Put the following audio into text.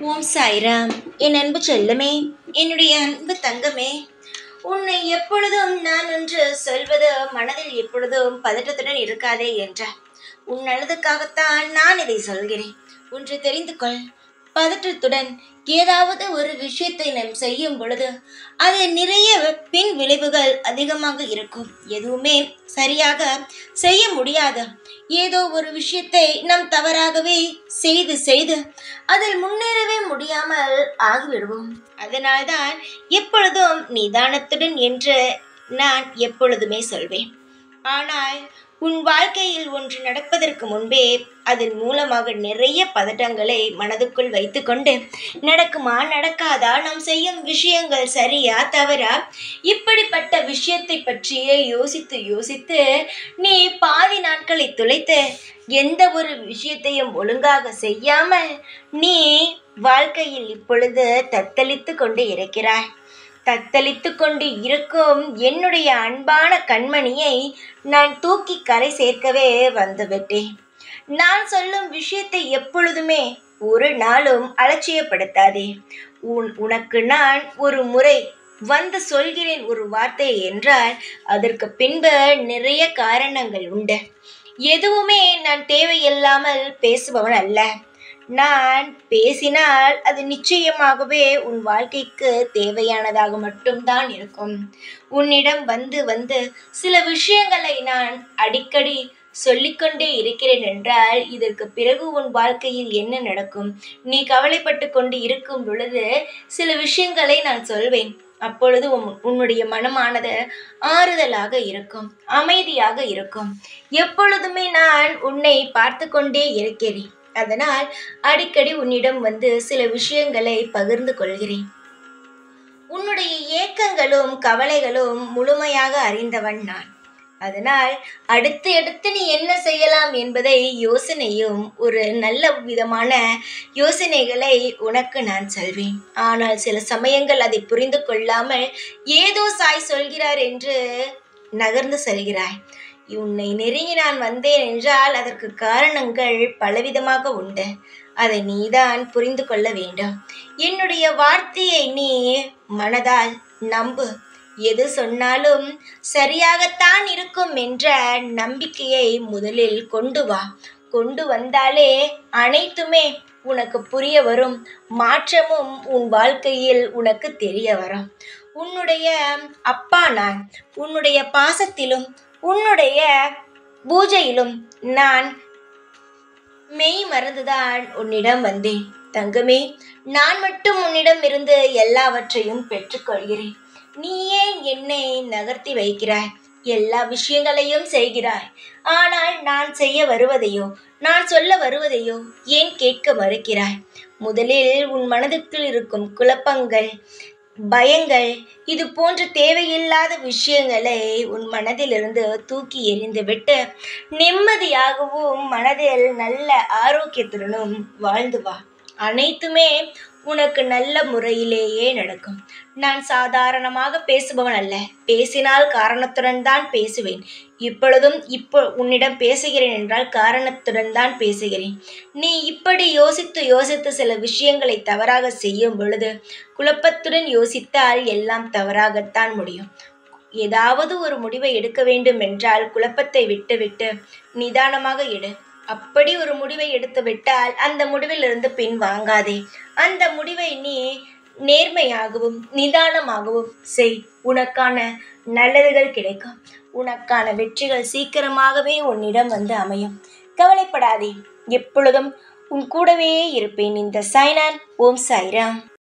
ஓம் சாய்ராம் என் அன்பு செல்லமே என்னுடைய அன்பு தங்கமே உன்னை எப்பொழுதும் நான் ஒன்று சொல்வது மனதில் எப்பொழுதும் பதட்டத்துடன் இருக்காதே என்றார் உன் நல்லதுக்காகத்தான் நான் இதை சொல்கிறேன் ஒன்று தெரிந்து கொள் பதற்றத்துடன் ஏதாவது ஒரு விஷயத்தை நாம் செய்யும் பொழுது அது நிறைய பின் விளைவுகள் அதிகமாக இருக்கும் எதுவுமே சரியாக செய்ய முடியாது ஏதோ ஒரு விஷயத்தை நாம் தவறாகவே செய்து செய்து அதில் முன்னேறவே முடியாமல் ஆகிவிடுவோம் அதனால்தான் எப்பொழுதும் நிதானத்துடன் என்று நான் எப்பொழுதுமே சொல்வேன் ஆனால் உன் வாழ்க்கையில் ஒன்று நடப்பதற்கு முன்பே அதன் மூலமாக நிறைய பதட்டங்களை மனதுக்குள் வைத்துக்கொண்டு நடக்குமா நடக்காதா நாம் செய்யும் விஷயங்கள் சரியா தவறா இப்படிப்பட்ட விஷயத்தை பற்றியே யோசித்து யோசித்து நீ பாதி நாட்களை துளைத்து எந்த ஒரு விஷயத்தையும் ஒழுங்காக செய்யாமல் நீ வாழ்க்கையில் இப்பொழுது தத்தளித்து கொண்டு இருக்கிறாய் தத்தளித்து கொண்டு இருக்கும் என்னுடைய அன்பான கண்மணியை நான் தூக்கி கரை சேர்க்கவே வந்துவிட்டேன் நான் சொல்லும் விஷயத்தை எப்பொழுதுமே ஒரு நாளும் அலட்சியப்படுத்தாதே உன் உனக்கு நான் ஒரு முறை வந்து சொல்கிறேன் ஒரு வார்த்தை என்றால் அதற்கு பின்பு நிறைய காரணங்கள் உண்டு எதுவுமே நான் தேவையில்லாமல் பேசுபவன் அல்ல நான் பேசினால் அது நிச்சயமாகவே உன் வாழ்க்கைக்கு தேவையானதாக மட்டும்தான் இருக்கும் உன்னிடம் வந்து வந்து சில விஷயங்களை நான் அடிக்கடி சொல்லிக்கொண்டே இருக்கிறேன் என்றால் இதற்கு பிறகு உன் வாழ்க்கையில் என்ன நடக்கும் நீ கவலைப்பட்டு கொண்டு இருக்கும் பொழுது சில விஷயங்களை நான் சொல்வேன் அப்பொழுது உன் உன்னுடைய மனமானது ஆறுதலாக இருக்கும் அமைதியாக இருக்கும் எப்பொழுதுமே நான் உன்னை பார்த்து கொண்டே இருக்கிறேன் அதனால் அடிக்கடி உன்னிடம் வந்து சில விஷயங்களை பகிர்ந்து கொள்கிறேன் உன்னுடைய ஏக்கங்களும் கவலைகளும் முழுமையாக அறிந்தவன் நான் அதனால் அடுத்து அடுத்து நீ என்ன செய்யலாம் என்பதை யோசனையும் ஒரு நல்ல விதமான யோசனைகளை உனக்கு நான் சொல்வேன் ஆனால் சில சமயங்கள் அதை புரிந்து கொள்ளாமல் ஏதோ சாய் சொல்கிறார் என்று நகர்ந்து செல்கிறாய் உன்னை நெருங்கி நான் வந்தேன் என்றால் அதற்கு காரணங்கள் பலவிதமாக உண்டு அதை நீதான் புரிந்து கொள்ள வேண்டும் என்னுடைய வார்த்தையை நீ மனதால் நம்பு எது சொன்னாலும் சரியாகத்தான் இருக்கும் என்ற நம்பிக்கையை முதலில் கொண்டு வா கொண்டு வந்தாலே அனைத்துமே உனக்கு புரிய வரும் மாற்றமும் உன் வாழ்க்கையில் உனக்கு தெரிய வரும் உன்னுடைய அப்பா நான் உன்னுடைய பாசத்திலும் உன்னுடைய பூஜையிலும் நான் மெய் மறந்துதான் உன்னிடம் வந்தேன் தங்கமே நான் மட்டும் உன்னிடம் இருந்து எல்லாவற்றையும் பெற்றுக்கொள்கிறேன் நீ ஏன் என்னை நகர்த்தி வைக்கிறாய் எல்லா விஷயங்களையும் செய்கிறாய் ஆனால் நான் செய்ய வருவதையோ நான் சொல்ல வருவதையோ ஏன் கேட்க மறுக்கிறாய் முதலில் உன் மனதுக்குள் இருக்கும் குழப்பங்கள் பயங்கள் இது போன்ற தேவையில்லாத விஷயங்களை உன் மனதிலிருந்து தூக்கி எறிந்துவிட்டு நிம்மதியாகவும் மனதில் நல்ல ஆரோக்கியத்துடனும் வாழ்ந்து வா அனைத்துமே உனக்கு நல்ல முறையிலேயே நடக்கும் நான் சாதாரணமாக பேசுபவன் அல்ல பேசினால் காரணத்துடன் தான் பேசுவேன் இப்பொழுதும் இப்போ உன்னிடம் பேசுகிறேன் என்றால் காரணத்துடன் தான் பேசுகிறேன் நீ இப்படி யோசித்து யோசித்து சில விஷயங்களை தவறாக செய்யும் பொழுது குழப்பத்துடன் யோசித்தால் எல்லாம் தவறாகத்தான் முடியும் ஏதாவது ஒரு முடிவை எடுக்க வேண்டும் என்றால் குழப்பத்தை விட்டுவிட்டு நிதானமாக எடு அப்படி ஒரு முடிவை எடுத்து விட்டால் அந்த முடிவிலிருந்து பின் வாங்காதே அந்த முடிவை நீ நேர்மையாகவும் நிதானமாகவும் செய் உனக்கான நல்லதுகள் கிடைக்கும் உனக்கான வெற்றிகள் சீக்கிரமாகவே உன்னிடம் வந்து அமையும் கவலைப்படாதே எப்பொழுதும் உன் கூடவே இருப்பேன் இந்த சைனான் ஓம் சாய்ராம்